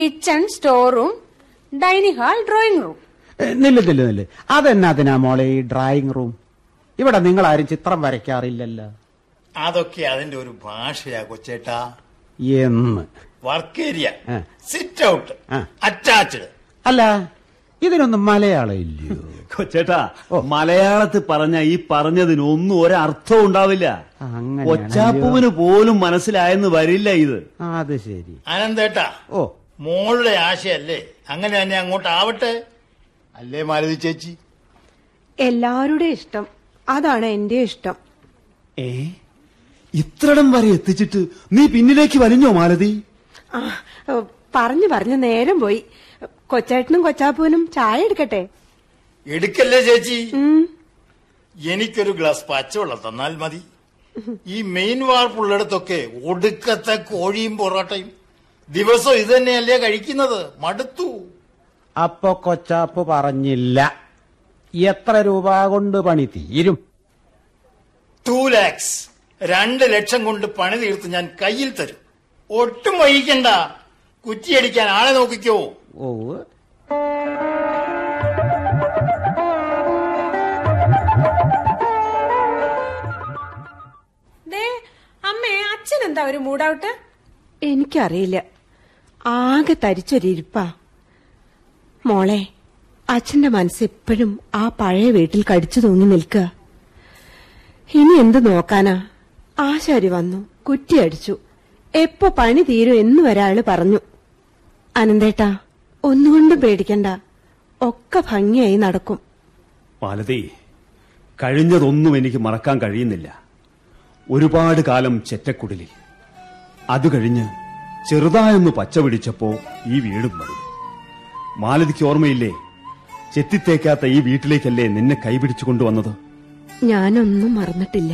Kitchen store room dining hall drawing room ഏ, നില്ല് നില്ല് നില്ല് അതെന്നാത്തിനാ മോളെ ഈ ഡ്രായിങ് റൂം ഇവിടെ നിങ്ങൾ ആരും ചിത്രം വരയ്ക്കാറില്ലല്ലോ അതൊക്കെ അതിന്റെ ഒരു ഭാഷയാ കൊച്ചേട്ടാ എന്ന് വർക്ക് ഏരിയ ആ. സിറ്റ് ഔട്ട് ആ. അറ്റാച്ച്ഡ് അല്ല ഇതിനൊന്നും മലയാളം ഇല്ലയോ കൊച്ചേട്ടാ മലയാളത്തിൽ പറഞ്ഞ ഈ പറഞ്ഞതിന് ഒന്നും ഒരർത്ഥവും ഉണ്ടാവില്ല അങ്ങനെയാണല്ലോ. കൊച്ചാപ്പുവിന് പോലും മനസ്സിലായെന്ന് വരില്ല ഇത് ആ, അത് ശരി ആനന്ദേട്ടാ ഓ മോളുടെ ആശയല്ലേ അങ്ങനെ തന്നെ അങ്ങോട്ട് ആവട്ടെ അല്ലേ മാലതി ചേച്ചി എല്ലാവരുടെ ഇഷ്ടം അതാണ് എന്റെ ഇഷ്ടം ഏ ഇത്രടം വരെ എത്തിച്ചിട്ട് നീ പിന്നിലേക്ക് വലിഞ്ഞോ മാലതി ആ, ഏ, പറഞ്ഞു പറഞ്ഞു നേരം പോയി കൊച്ചേട്ടനും കൊച്ചാപ്പൂനും ചായ എടുക്കട്ടെ എടുക്കല്ലേ ചേച്ചി ഉം. എനിക്കൊരു ഗ്ലാസ് പച്ചവെള്ളം തന്നാൽ മതി ഈ മെയിൻ വാർപ്പുള്ളിടത്തൊക്കെ ഒടുക്കത്തെ കോഴിയും പൊറോട്ടയും ദിവസം ഇത് തന്നെയല്ലേ കഴിക്കുന്നത് മടുത്തു അപ്പൊ കൊച്ചാപ്പ് പറഞ്ഞില്ല എത്ര രൂപ കൊണ്ട് പണി തീരും ടു ലാക്സ് രണ്ട് ലക്ഷം കൊണ്ട് പണി തീർത്ത് ഞാൻ കയ്യിൽ തരും ഒട്ടും വൈകിക്കണ്ട കുറ്റിയടിക്കാൻ ആളെ നോക്കിക്കോ ഓ ദേ അമ്മേ അച്ഛൻ എന്താ ഒരു മൂഡൌട്ട് എനിക്കറിയില്ല ആകെ തരിച്ചൊരിപ്പാ മോളെ അച്ഛന്റെ മനസ്സ് എപ്പോഴും ആ പഴയ വീട്ടിൽ കടിച്ചു തൂങ്ങി നിൽക്കുക ഇനി എന്ത് നോക്കാനാ ആശാരി വന്നു കുറ്റിയടിച്ചു എപ്പോ പണി തീരും എന്ന് ഒരാള് പറഞ്ഞു അനന്തേട്ടാ ഒന്നുകൊണ്ടും പേടിക്കണ്ട ഒക്കെ ഭംഗിയായി നടക്കും മാലതി കഴിഞ്ഞതൊന്നും എനിക്ക് മറക്കാൻ കഴിയുന്നില്ല ഒരുപാട് കാലം ചെറ്റക്കുടിലിൽ അത് കഴിഞ്ഞ് ചെറുതായൊന്ന് പച്ച പിടിച്ചപ്പോ ഈ വീടും പണിതു മാലതിക്ക് ഓർമ്മയില്ലേ ചെത്തിത്തേക്കാത്ത ഈ വീട്ടിലേക്കല്ലേ നിന്നെ കൈപിടിച്ചു കൊണ്ടുവന്നത് ഞാനൊന്നും മറന്നിട്ടില്ല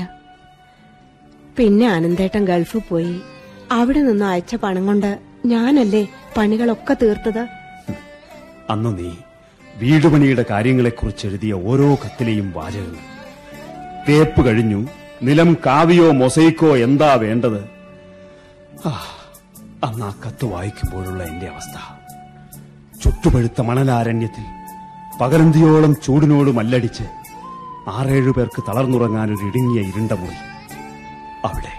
പിന്നെ അനന്തേട്ടൻ ഗൾഫിൽ പോയി അവിടെ നിന്ന് അയച്ച പണം കൊണ്ട് ഞാനല്ലേ പണികളൊക്കെ തീർത്തത് അന്ന് നീ വീടുപണിയുടെ കാര്യങ്ങളെക്കുറിച്ച് എഴുതിയ ഓരോ കത്തിലെയും വാചകങ്ങൾ തേപ്പ് കഴിഞ്ഞു നിലം കാവിയോ മൊസൈക്കോ എന്താ വേണ്ടത് ആ, അന്ന് ആ കത്ത് വായിക്കുമ്പോഴുള്ള എന്റെ അവസ്ഥ ചുട്ടുപഴുത്ത മണലാരണ്യത്തിൽ പകലന്തിയോളം ചൂടിനോട് മല്ലടിച്ച് ആറേഴു പേർക്ക് തളർന്നുറങ്ങാൻ ഒരു ഇടുങ്ങിയ ഇരുണ്ട മുറി അവിടെ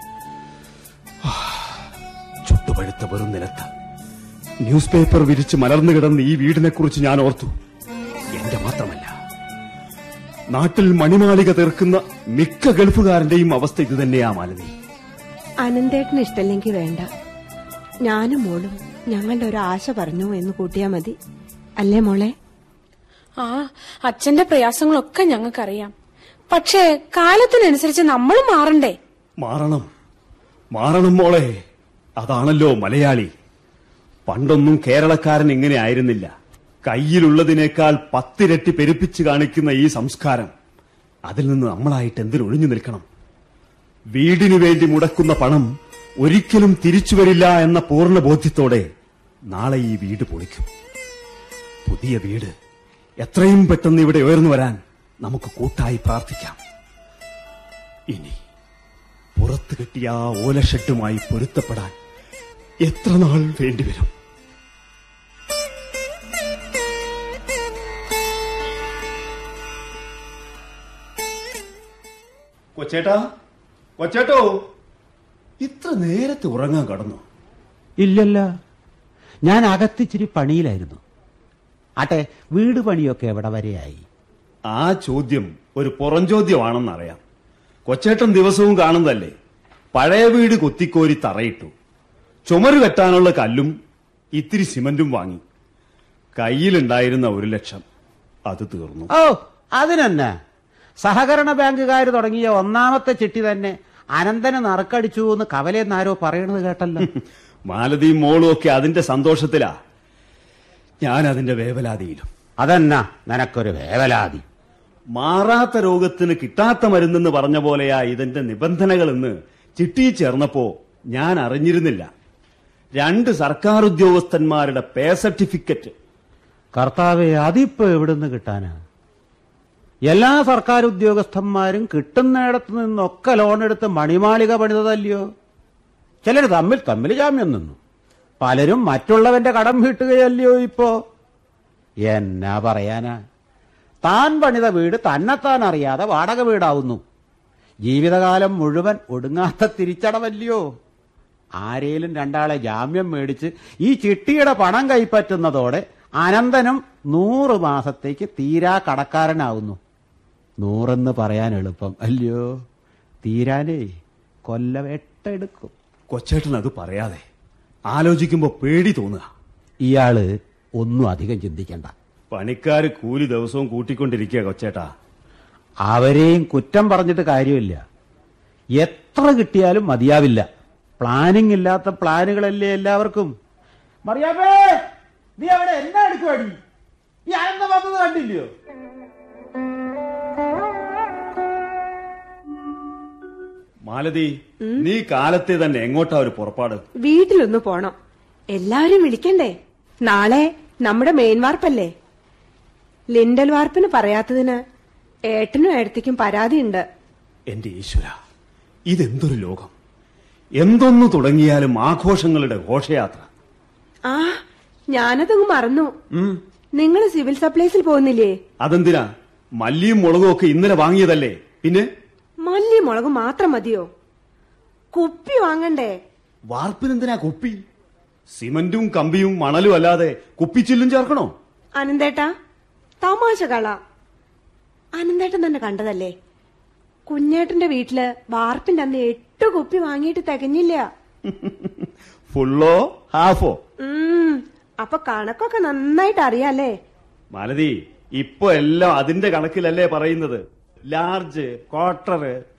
ആ, ചുട്ടുപഴുത്ത വെറും നിലത്ത് ന്യൂസ് പേപ്പർ വിരിച്ച് മലർന്നു കിടന്ന് ഈ വീടിനെ കുറിച്ച് ഞാൻ ഓർത്തു എന്റെ മാത്രമല്ല നാട്ടിൽ മണിമാളിക തീർക്കുന്ന മിക്ക ഗൾഫുകാരന്റെയും അവസ്ഥ ഇത് തന്നെയാ മാലതി അനന്തേട്ടന് ഇഷ്ടല്ലെങ്കിൽ വേണ്ട ഞാനും മോളും ഞങ്ങളുടെ ഒരു ആശ പറഞ്ഞു എന്ന് കൂട്ടിയാ മതി അല്ലേ മോളെ ആ അച്ഛന്റെ പ്രയാസങ്ങളൊക്കെ ഞങ്ങൾക്കറിയാം പക്ഷേ കാലത്തിനനുസരിച്ച് നമ്മളും മാറണ്ടേ മാറണം മാറണം മോളെ അതാണല്ലോ മലയാളി പണ്ടൊന്നും കേരളക്കാരൻ ഇങ്ങനെ ആയിരുന്നില്ല കയ്യിലുള്ളതിനേക്കാൾ പത്തിരട്ടി പെരുപ്പിച്ച് കാണിക്കുന്ന ഈ സംസ്കാരം അതിൽ നിന്ന് നമ്മളായിട്ട് എന്തിനൊഴിഞ്ഞു നിൽക്കണം വീടിനു വേണ്ടി മുടക്കുന്ന പണം ഒരിക്കലും തിരിച്ചു വരില്ല എന്ന പൂർണ്ണ ബോധ്യത്തോടെ നാളെ ഈ വീട് പൊളിക്കും പുതിയ വീട് എത്രയും പെട്ടെന്ന് ഇവിടെ ഉയർന്നു വരാൻ നമുക്ക് കൂട്ടായി പ്രാർത്ഥിക്കാം ഇനി പുറത്തു കെട്ടിയ ആ ഓലഷെട്ടുമായി പൊരുത്തപ്പെടാൻ എത്ര നാൾ വേണ്ടിവരും കൊച്ചേട്ടാ കൊച്ചേട്ടോ ഇത്ര നേരത്തെ ഉറങ്ങാൻ കടന്നു ഇല്ലല്ല ഞാൻ അകത്തിച്ചിരി പണിയിലായിരുന്നു ആട്ടെ വീട് പണിയൊക്കെ എവിടെ വരെയായി ആ ചോദ്യം ഒരു പുറംചോദ്യമാണെന്നറിയാം കൊച്ചേട്ടൻ ദിവസവും കാണുന്നതല്ലേ പഴയ വീട് കൊത്തിക്കോരി തറയിട്ടു ചുമര് കെട്ടാനുള്ള കല്ലും ഇത്തിരി സിമന്റും വാങ്ങി കയ്യിലുണ്ടായിരുന്ന ഒരു ലക്ഷം അത് തീർന്നു ഓ അതിനെന്നെ സഹകരണ ബാങ്കുകാർ തുടങ്ങിയ ഒന്നാമത്തെ ചിട്ടി തന്നെ അനന്തന് നറുക്കടിച്ചു എന്ന് കവലെന്നാരോ പറയണത് കേട്ടല്ലോ മാലതിയും മോളും ഒക്കെ അതിന്റെ സന്തോഷത്തിലാ ഞാൻ അതിന്റെ വേവലാതിയിലും അതെന്നാ നിനക്കൊരു വേവലാതി മാറാത്ത രോഗത്തിന് കിട്ടാത്ത മരുന്നെന്ന് പറഞ്ഞ പോലെയാ ഇതിന്റെ നിബന്ധനകളെന്ന് ചിട്ടി ചേർന്നപ്പോ ഞാൻ അറിഞ്ഞിരുന്നില്ല രണ്ട് സർക്കാർ ഉദ്യോഗസ്ഥന്മാരുടെ പേ സർട്ടിഫിക്കറ്റ് കർത്താവെ അതിപ്പോ എവിടുന്ന് കിട്ടാനാ എല്ലാ സർക്കാർ ഉദ്യോഗസ്ഥന്മാരും കിട്ടുന്നിടത്ത് നിന്നൊക്കെ ലോൺ എടുത്ത് മണിമാളിക പണിതതല്ലയോ ചിലർ തമ്മിൽ തമ്മിൽ ജാമ്യം നിന്നു പലരും മറ്റുള്ളവന്റെ കടം വീട്ടുകയല്ലയോ ഇപ്പോ എന്നാ പറയാനാ താൻ പണിത വീട് തന്നെത്താൻ അറിയാതെ വാടക വീടാവുന്നു ജീവിതകാലം മുഴുവൻ ഒടുങ്ങാത്ത തിരിച്ചടവല്ലയോ ആരേലും രണ്ടാളെ ജാമ്യം മേടിച്ച് ഈ ചിട്ടിയുടെ പണം കൈപ്പറ്റുന്നതോടെ അനന്തനും നൂറ് മാസത്തേക്ക് തീരാ കടക്കാരനാവുന്നു നൂറെന്ന് പറയാൻ എളുപ്പം അല്ലയോ തീരാനേ കൊല്ലവെട്ടെടുക്കും കൊച്ചേട്ടൻ അത് പറയാതെ ആലോചിക്കുമ്പോ പേടി തോന്നുക ഇയാള് ഒന്നും അധികം ചിന്തിക്കണ്ട പണിക്കാര് കൂലി ദിവസവും കൂട്ടിക്കൊണ്ടിരിക്കുക കൊച്ചേട്ടാ അവരെയും കുറ്റം പറഞ്ഞിട്ട് കാര്യമില്ല എത്ര കിട്ടിയാലും മതിയാവില്ല പ്ലാനിങ് ഇല്ലാത്ത പ്ലാനുകളല്ലേ എല്ലാവർക്കും മറിയാമേ നീ അവിടെ എന്നാ എടുക്കുവാടി ഈ ആനന്ദം വന്നത് കണ്ടില്ലയോ മാലതി നീ കാലത്തെ തന്നെ എങ്ങോട്ടാ ഒരു പുറപ്പാട് വീട്ടിലൊന്ന് പോണം എല്ലാവരും വിളിക്കണ്ടേ നാളെ നമ്മുടെ മെയിൻ വാർപ്പല്ലേ ലിൻഡൽ വാർപ്പിന് പറയാത്തതിന് ഏട്ടനും ഏടത്തിക്കും പരാതിയുണ്ട് എന്റെ ഈശ്വര ഇതെന്തൊരു ലോകം എന്തൊന്നു തുടങ്ങിയാലും ആഘോഷങ്ങളുടെ ഘോഷയാത്ര ആ ഞാനതങ്ങ് മറന്നു നിങ്ങൾ സിവിൽ സപ്ലൈസിൽ പോകുന്നില്ലേ അതെന്തിനാ മല്ലിയും മുളകും ഒക്കെ ഇന്നലെ വാങ്ങിയതല്ലേ പിന്നെ മല്ലി മുളക് മാത്രം മതിയോ കുപ്പി വാങ്ങണ്ടേ വാർപ്പിനെന്തിനാ കുപ്പി സിമന്റും കമ്പിയും മണലും അല്ലാതെ കുപ്പിച്ചില്ലും ചേർക്കണോ അനന്തേട്ടാ തമാശ കള അനന്തേട്ടൻ തന്നെ കണ്ടതല്ലേ കുഞ്ഞേട്ടന്റെ വീട്ടില് വാർപ്പിന്റെ അന്ന് എട്ട് കുപ്പി വാങ്ങിയിട്ട് തികഞ്ഞില്ല ഫുള്ളോ ഹാഫോ ഉം അപ്പൊ കണക്കൊക്കെ നന്നായിട്ട് അറിയാലേ മാലതി ഇപ്പൊ എല്ലാം അതിന്റെ കണക്കിലല്ലേ പറയുന്നത് ലാർജ് ക്വാർട്ടർ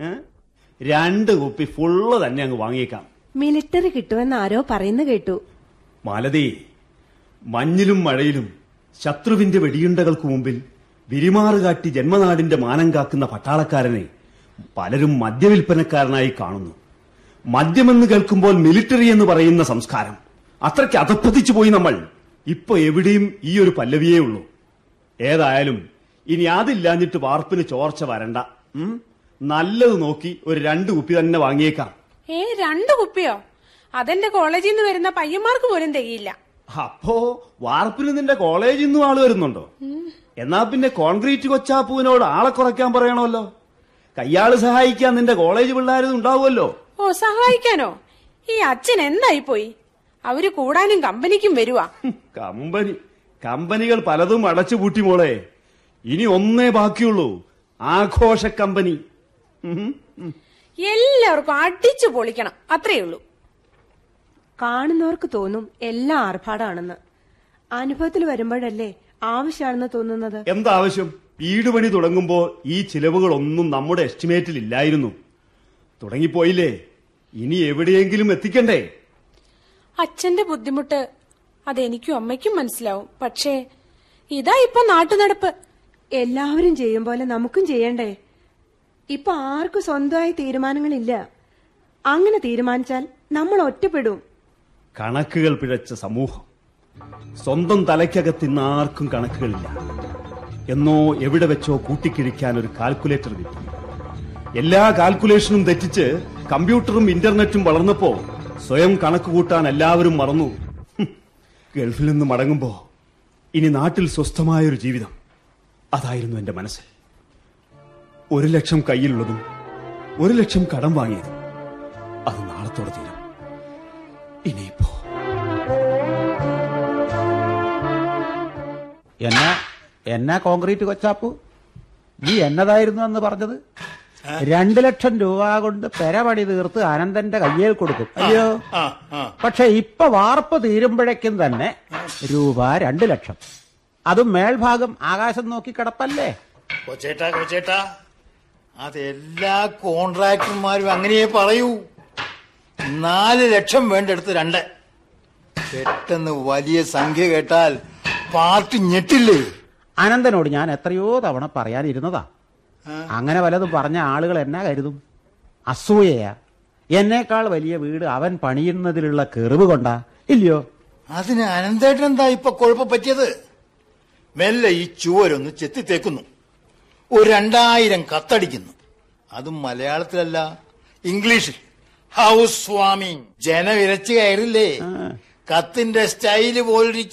രണ്ട് കുപ്പി ഫുള്ള് തന്നെ അങ്ങ് വാങ്ങിയേക്കാം മിലിറ്ററി കിട്ടുമെന്ന് ആരോ പറയുന്ന കേട്ടു മാലതി മഞ്ഞിലും മഴയിലും ശത്രുവിന്റെ വെടിയുണ്ടകൾക്ക് മുമ്പിൽ വിരിമാറ് കാട്ടി ജന്മനാടിന്റെ മാനം കാക്കുന്ന പട്ടാളക്കാരനെ പലരും മദ്യവിൽപ്പനക്കാരനായി കാണുന്നു മദ്യമെന്ന് കേൾക്കുമ്പോൾ മിലിറ്ററി എന്ന് പറയുന്ന സംസ്കാരം അത്രയ്ക്ക് അധപ്പതിച്ചു പോയി നമ്മൾ ഇപ്പൊ എവിടെയും ഈ ഒരു പല്ലവിയേ ഉള്ളൂ ഏതായാലും ഇനി അതില്ലാഞ്ഞിട്ട് വാർപ്പിന് ചോർച്ച വരണ്ട ഉം? നല്ലത് നോക്കി ഒരു രണ്ട് കുപ്പി തന്നെ വാങ്ങിയേക്കാം ഏ രണ്ടു കുപ്പിയോ അതെന്റെ കോളേജിൽ നിന്ന് വരുന്ന പയ്യന്മാർക്ക് പോലും തികയില്ല അപ്പോ വാർപ്പിന് നിന്റെ കോളേജിൽ നിന്നും ആള് വരുന്നുണ്ടോ എന്നാ പിന്നെ കോൺക്രീറ്റ് കൊച്ചാപ്പുവിനോട് ആളെ കുറയ്ക്കാൻ പറയണമല്ലോ കയ്യാള് സഹായിക്കാൻ നിന്റെ കോളേജ് പിള്ളേരും ഉണ്ടാവുമല്ലോ ഓ സഹായിക്കാനോ ഈ അച്ഛൻ എന്തായി പോയി അവര് കൂടാനും കമ്പനിക്കും വരുവാ ഹും, കമ്പനി കമ്പനികൾ പലതും അടച്ചുപൂട്ടി മോളെ ഇനി ഒന്നേ ബാക്കിയുള്ളൂ ആഘോഷ കമ്പനി ഉം, ഉം. എല്ലാവർക്കും അടിച്ചു പൊളിക്കണം അത്രേ ഉള്ളൂ കാണുന്നവർക്ക് തോന്നും എല്ലാം ആർഭാടാണെന്ന് അനുഭവത്തിൽ വരുമ്പോഴല്ലേ ആവശ്യമാണെന്ന് തോന്നുന്നത് എന്താവശ്യം വീട് പണി തുടങ്ങുമ്പോ ഈ ചിലവുകളൊന്നും നമ്മുടെ എസ്റ്റിമേറ്റിൽ ഇല്ലായിരുന്നു തുടങ്ങിപ്പോയില്ലേ ഇനി എവിടെയെങ്കിലും എത്തിക്കണ്ടേ അച്ഛന്റെ ബുദ്ധിമുട്ട് അതെനിക്കും അമ്മയ്ക്കും മനസ്സിലാവും പക്ഷേ ഇതാ ഇപ്പൊ നാട്ടുനടപ്പ് എല്ലാവരും ചെയ്യും പോലെ നമുക്കും ചെയ്യണ്ടേ ഇപ്പൊ ആർക്കും സ്വന്തമായി തീരുമാനങ്ങളില്ല അങ്ങനെ തീരുമാനിച്ചാൽ നമ്മൾ ഒറ്റപ്പെടും കണക്കുകൾ പിഴച്ച സമൂഹം സ്വന്തം തലയ്ക്കകത്ത് ആർക്കും കണക്കുകളില്ല എന്നോ എവിടെ വെച്ചോ കൂട്ടിക്കിഴിക്കാൻ ഒരു കാൽക്കുലേറ്റർ കിട്ടി എല്ലാ കാൽക്കുലേഷനും തെറ്റിച്ച് കമ്പ്യൂട്ടറും ഇന്റർനെറ്റും വളർന്നപ്പോ സ്വയം കണക്ക് കൂട്ടാൻ എല്ലാവരും മറന്നു ഹും, ഗൾഫിൽ നിന്ന് മടങ്ങുമ്പോ ഇനി നാട്ടിൽ സ്വസ്ഥമായൊരു ജീവിതം അതായിരുന്നു എന്റെ മനസ്സിൽ ഒരു ലക്ഷം കയ്യിലുള്ളതും ഒരു ലക്ഷം കടം വാങ്ങിയതും അത് നാളത്തോടെ തീരും ഇനിയിപ്പോ എന്നാ എന്നാ കോൺക്രീറ്റ് കൊച്ചാപ്പു നീ എന്നതായിരുന്നു എന്ന് പറഞ്ഞത് രണ്ടു ലക്ഷം രൂപ കൊണ്ട് പെര പണി തീർത്ത് അനന്തന്റെ കയ്യിൽ കൊടുക്കും അയ്യോ ആ ആ പക്ഷെ ഇപ്പൊ വാർപ്പ് തീരുമ്പോഴേക്കും തന്നെ രൂപ രണ്ടു ലക്ഷം അതും മേൽഭാഗം ആകാശം നോക്കി കിടപ്പല്ലേ കൊച്ചേട്ടാ കൊച്ചേട്ടാ അതെല്ലാ കോൺട്രാക്ടർമാരും അങ്ങനെയേ പറയൂ നാല് ലക്ഷം വേണ്ടെടുത്ത് രണ്ട് പെട്ടെന്ന് വലിയ സംഖ്യ കേട്ടാൽ പാർട്ടി ഞെട്ടില്ലേ അനന്തനോട് ഞാൻ എത്രയോ തവണ പറയാനിരുന്നതാ അങ്ങനെ വല്ലതും പറഞ്ഞ ആളുകൾ എന്നാ കരുതും അസൂയയാ എന്നേക്കാൾ വലിയ വീട് അവൻ പണിയുന്നതിലുള്ള കെറിവ് കൊണ്ടാ ഇല്ലയോ അതിന് അനന്തേട്ടൻ എന്താ ഇപ്പൊ കുഴപ്പം പറ്റിയത് മെല്ലെ ഈ ചുവരൊന്ന് ചെത്തിത്തേക്കുന്നു ഒരു രണ്ടായിരം കത്തടിക്കുന്നു അതും മലയാളത്തിലല്ല ഇംഗ്ലീഷിൽ ഹൗസ് വാമിങ് ജനവിരച്ച് കയറില്ലേ കത്തിന്റെ സ്റ്റൈല് പോലിരിക്കും